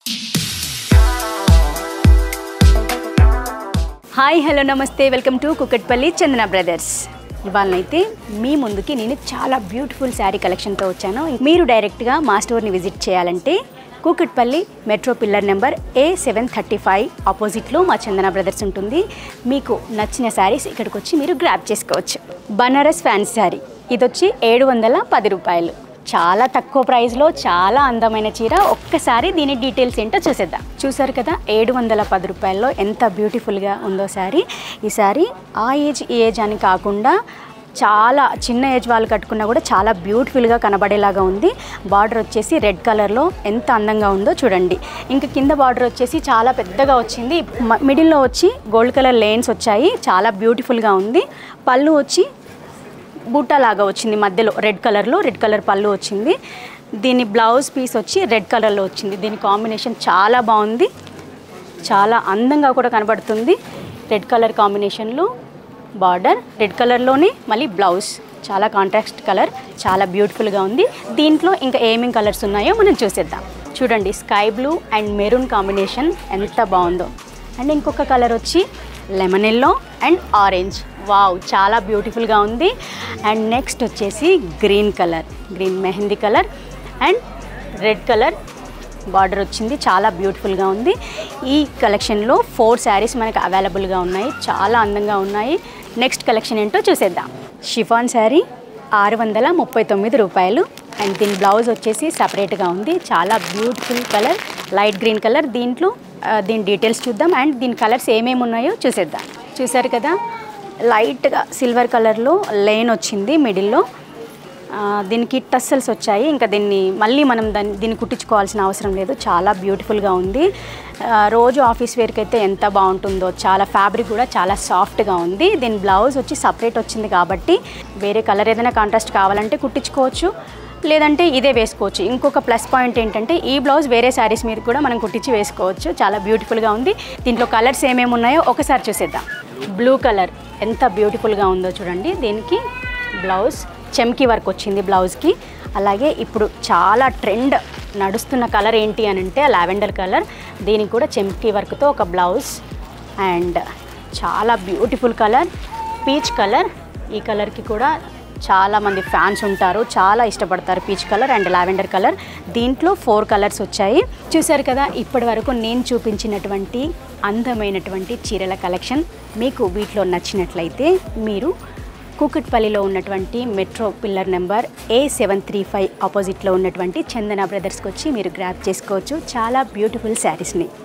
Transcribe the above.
hi hello namaste welcome to Kukatpally Chandana brothers ఇవాళనైతే మీ ముందుకి నేను చాలా బ్యూటిఫుల్ శారీ కలెక్షన్తో వచ్చాను మీరు డైరెక్ట్గా మా స్టోర్ని విజిట్ చేయాలంటే Kukatpally metro pillar number A seven thirty five ఆపోజిట్లో మా చందన బ్రదర్స్ ఉంటుంది మీకు నచ్చిన శారీస్ ఇక్కడికి వచ్చి మీరు గ్రాప్ చేసుకోవచ్చు బనారస్ ఫ్యాన్సీ శారీ ఇది వచ్చి ఏడు వందల పది రూపాయలు చాలా తక్కువ ప్రైస్లో చాలా అందమైన చీర ఒక్కసారి దీని డీటెయిల్స్ ఏంటో చూసేద్దాం చూసారు కదా ఏడు వందల పది రూపాయల్లో ఎంత బ్యూటిఫుల్గా ఉందో శారీ ఈ శారీ ఆ ఏజ్ ఈ ఏజ్ అని కాకుండా చాలా చిన్న ఏజ్ వాళ్ళు కట్టుకున్నా కూడా చాలా బ్యూటిఫుల్గా కనబడేలాగా ఉంది బార్డర్ వచ్చేసి రెడ్ కలర్లో ఎంత అందంగా ఉందో చూడండి ఇంకా కింద బార్డర్ వచ్చేసి చాలా పెద్దగా వచ్చింది మ- మిడిల్లో వచ్చి గోల్డ్ కలర్ లేన్స్ వచ్చాయి చాలా బ్యూటిఫుల్గా ఉంది పళ్ళు వచ్చి బూటా లాగా వచ్చింది మధ్యలో రెడ్ కలర్లో రెడ్ కలర్ పళ్ళు వచ్చింది దీని బ్లౌజ్ పీస్ వచ్చి రెడ్ కలర్లో వచ్చింది దీని కాంబినేషన్ చాలా బాగుంది చాలా అందంగా కూడా కనబడుతుంది రెడ్ కలర్ కాంబినేషన్లో బార్డర్ రెడ్ కలర్లోనే మళ్ళీ బ్లౌజ్ చాలా కాంట్రాస్ట్ కలర్ చాలా బ్యూటిఫుల్గా ఉంది దీంట్లో ఇంకా ఏమేం కలర్స్ ఉన్నాయో మనం చూసేద్దాం చూడండి sky blue and maroon combination ఎంత బాగుందో అండ్ ఇంకొక కలర్ వచ్చి lemon yellow and orange wow చాలా బ్యూటిఫుల్గా ఉంది అండ్ నెక్స్ట్ వచ్చేసి green colour green mehndi colour and red colour border వచ్చింది చాలా బ్యూటిఫుల్గా ఉంది ఈ కలెక్షన్లో ఫోర్ శారీస్ మనకు అవైలబుల్గా ఉన్నాయి చాలా అందంగా ఉన్నాయి నెక్స్ట్ కలెక్షన్ ఏంటో చూసేద్దాం షిఫాన్ శారీ ఆరు వందల ముప్పై తొమ్మిది రూపాయలు అండ్ దీని బ్లౌజ్ వచ్చేసి సపరేట్గా ఉంది చాలా beautiful colour light green colour దీంట్లో ఆ, దీని డీటెయిల్స్ చూద్దాం అండ్ దీని కలర్స్ ఏమేమి ఉన్నాయో చూసేద్దాం చూసారు కదా లైట్గా సిల్వర్ కలర్లో లైన్ వచ్చింది మిడిల్లో ఆ, దీనికి టస్సల్స్ వచ్చాయి ఇంకా దీన్ని మళ్ళీ మనం దాన్ని దీన్ని కుట్టించుకోవాల్సిన అవసరం లేదు చాలా బ్యూటిఫుల్గా ఉంది ఆ, రోజు ఆఫీస్ వేర్కి అయితే ఎంత బాగుంటుందో చాలా ఫ్యాబ్రిక్ కూడా చాలా సాఫ్ట్గా ఉంది దీని బ్లౌజ్ వచ్చి సపరేట్ వచ్చింది కాబట్టి వేరే కలర్ ఏదైనా కాంట్రాస్ట్ కావాలంటే కుట్టించుకోవచ్చు లేదంటే ఇదే వేసుకోవచ్చు ఇంకొక ప్లస్ పాయింట్ ఏంటంటే ఈ బ్లౌజ్ వేరే శారీస్ మీద కూడా మనం కుట్టించి వేసుకోవచ్చు చాలా బ్యూటిఫుల్గా ఉంది దీంట్లో కలర్స్ ఏమేమి ఉన్నాయో ఒకసారి చూసేద్దాం బ్లూ కలర్ ఎంత బ్యూటిఫుల్గా ఉందో చూడండి దీనికి బ్లౌజ్ చెమ్కి వర్క్ వచ్చింది బ్లౌజ్కి అలాగే ఇప్పుడు చాలా ట్రెండ్ నడుస్తున్న కలర్ ఏంటి అని అంటే లావెండర్ కలర్ దీనికి కూడా చెమ్కి వర్క్తో ఒక బ్లౌజ్ అండ్ చాలా బ్యూటిఫుల్ కలర్ పీచ్ కలర్ ఈ కలర్కి కూడా చాలా మంది ఫ్యాన్స్ ఉంటారు చాలా ఇష్టపడతారు peach colour and lavender colour దీంట్లో ఫోర్ కలర్స్ వచ్చాయి చూసారు కదా ఇప్పటి వరకు నేను చూపించినటువంటి అందమైనటువంటి చీరల కలెక్షన్ మీకు వీటిలో నచ్చినట్లయితే మీరు కూకట్పల్లిలో ఉన్నటువంటి metro pillar number A seven three five ఆపోజిట్లో ఉన్నటువంటి చందన బ్రదర్స్కి వచ్చి మీరు గ్రాప్ చేసుకోవచ్చు చాలా బ్యూటిఫుల్ శారీస్ని